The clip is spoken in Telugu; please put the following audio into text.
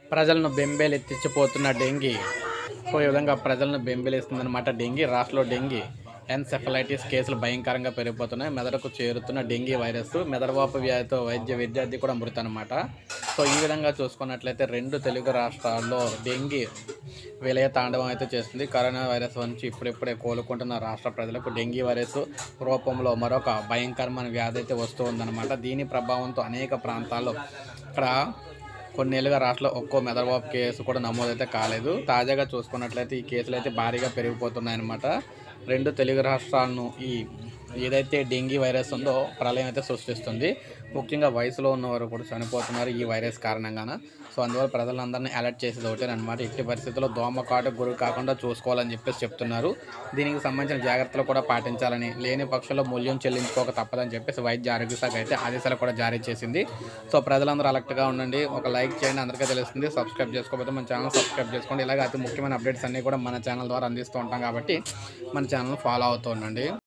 ప్రజలను బెంబేలెత్తించిపోతున్న డెంగీ సో ఈ విధంగా ప్రజలను బెంబేలేస్తుందన్నమాట డెంగీ రాష్ట్రంలో డెంగీ ఎన్సెఫలైటిస్ కేసులు భయంకరంగా పెరిగిపోతున్నాయి మెదడుకు చేరుతున్న డెంగీ వైరస్ మెదడువాపు వ్యాధితో వైద్య విద్యార్థి కూడా మృతి అనమాట సో ఈ విధంగా చూసుకున్నట్లయితే రెండు తెలుగు రాష్ట్రాల్లో డెంగీ విలయ తాండవం అయితే చేస్తుంది కరోనా వైరస్ నుంచి ఇప్పుడిప్పుడే కోలుకుంటున్న రాష్ట్ర ప్రజలకు డెంగీ వైరస్ రూపంలో మరొక భయంకరమైన వ్యాధి అయితే వస్తూ ఉందన్నమాట దీని ప్రభావంతో అనేక ప్రాంతాల్లో ఇక్కడ కొన్నేళ్ళుగా రాష్ట్రంలో ఒక్కో మెదడువాపు కేసు కూడా నమోదైతే కాలేదు తాజాగా చూసుకున్నట్లయితే ఈ కేసులు అయితే భారీగా పెరిగిపోతున్నాయన్నమాట రెండు తెలుగు రాష్ట్రాలను ఈ ఏదైతే డెంగీ వైరస్ ఉందో ప్రళయం అయితే సృష్టిస్తుంది ముఖ్యంగా వయసులో ఉన్నవారు కూడా చనిపోతున్నారు ఈ వైరస్ కారణంగాన సో అందువల్ల ప్రజలందరినీ అలర్ట్ చేసేది ఒకటే అనమాట ఇట్టి పరిస్థితుల్లో దోమకాటు గురి కాకుండా చూసుకోవాలని చెప్పేసి చెప్తున్నారు దీనికి సంబంధించిన జాగ్రత్తలు కూడా పాటించాలని లేని పక్షంలో మూల్యం చెల్లించుకోక తప్పదని చెప్పేసి వైద్య ఆరోగ్య శాఖ అయితే ఆదేశాలు కూడా జారీ చేసింది సో ప్రజలందరూ అలర్ట్గా ఉండండి ఒక లైక్ చేయండి అందరికీ తెలుస్తుంది సబ్స్క్రైబ్ చేసుకోకపోతే మన ఛానల్ సబ్స్క్రైబ్ చేసుకోండి ఇలాగ అతి ముఖ్యమైన అప్డేట్స్ అన్నీ కూడా మన ఛానల్ ద్వారా అందిస్తూ ఉంటాం కాబట్టి మన ఛానల్ ఫాలో అవుతూ ఉండండి